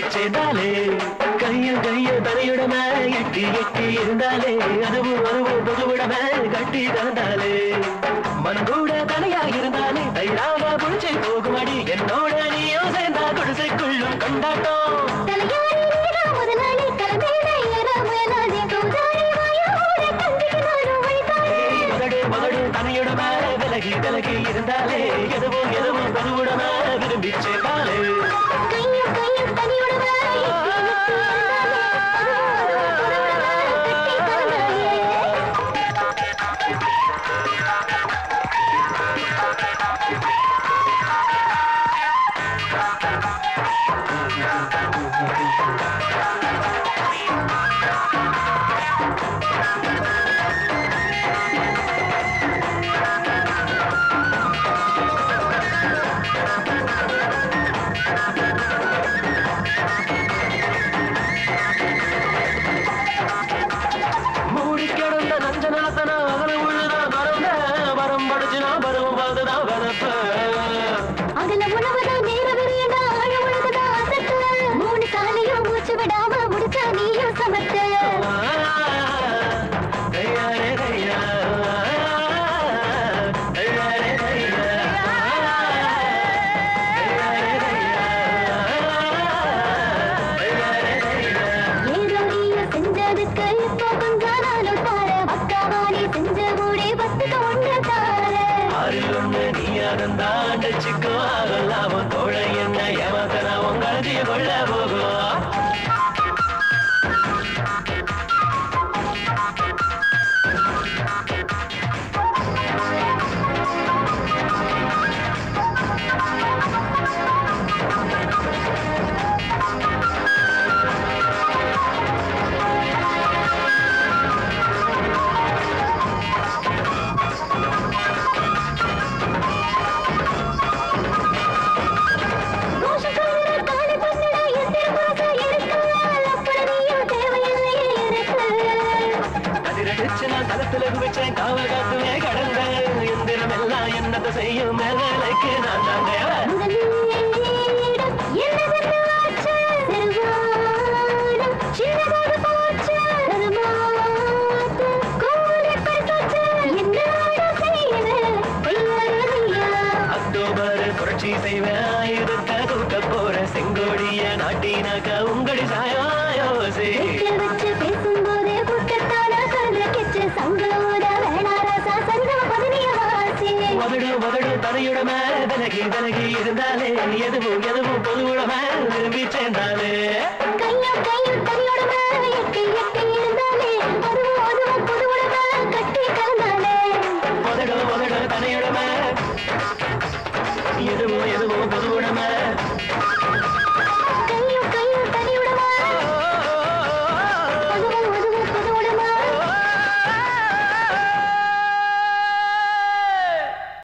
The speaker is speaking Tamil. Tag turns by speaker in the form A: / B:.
A: சேர்ந்தாலே கையும் கையும் தனியுடம எட்டி எட்டி இருந்தாலே அதுவும் அதுவும் பொதுவுடம கட்டி கலந்தாலே மனம் கூட தனியா இருந்தாலே தைராக புடிச்சு போகுமடி என்னோட நீயும் சேர்ந்தா குடிசைக்குள்ளும் கொண்டாட்டம்
B: தலையாரி நீரா முதலாளி கலந்தேன ஏற முயலாதே கௌதாரி வாயோட கண்ணுக்கு நானும் வழிகாட்டி
A: மகடு மகடு தனியுடம விலகி விலகி இருந்தாலே எதுவும் எதுவும் பொதுவுடம விரும்பி சேர்ந்தாலே
B: கையும் கையும் தனியுடம எட்டி எட்டி இருந்தாலே அதுவும் அதுவும் பொதுவுடம கட்டி கலந்தாயே
A: மூடி கிடந்த நஞ்சனாத்தனா அகல உள்ளதான் மறந்த வரம் படிச்சுனா பருவம் பார்த்துதான் வரப்ப
B: அகல உணவுதான் நேர விரியடா ஆழ உலகதா அசத்து மூணு காலையும் மூச்சு விடாம முடிச்சா நீயும் சமத்து
A: கையாரே கையா கையாரே கையா
B: ஏதோ நீய செஞ்சதுக்கு இப்போ கொஞ்சம் நாளும் தார பக்காவாணி செஞ்ச மூடி பத்துக்கு ஒன்று தார
A: ஆறில் ஒண்ணு நீயானந்தாண்ட சிக்கோ ஆகலாம் தோழ என்ன ஏமாத்தனா உங்களை கொள்ள போகும்
B: கோஷக்காரர் காலி பண்ணுடா எந்திர மாச எடுத்தால் அப்பட நீயும் தேவையில்லையே எனக்கு
A: கதிரடிச்சு நான் தளத்துல குவிச்சேன் காவ காத்துவே கடந்த எந்திரம் எல்லாம் என்னத்தை செய்யும் மேலைக்கு நான் தான் தேவை
B: முதலிடம் என்னதென்று ஆச்சு திருவாடம் சின்னதாக போச்சு தருமாத்து கோலை பறிச்சாச்சு என்னோட செய்யுது கையாரதியா
A: அக்டோபர் புரட்சி செய்வேன் ஆயுதத்தை தூக்க போற செங்கோடிய நாட்டினாக்க உங்கடி சாயோசி
B: வீட்டுல வச்சு பேசும்போதே புட்டத்தான கருத கிச்சு சங்கோட வேணாராசா சங்கம் பதினிய வாசி
A: மதடு மதடு தரையுடம விலகி விலகி இருந்தாலே எதுவும் எதுவும்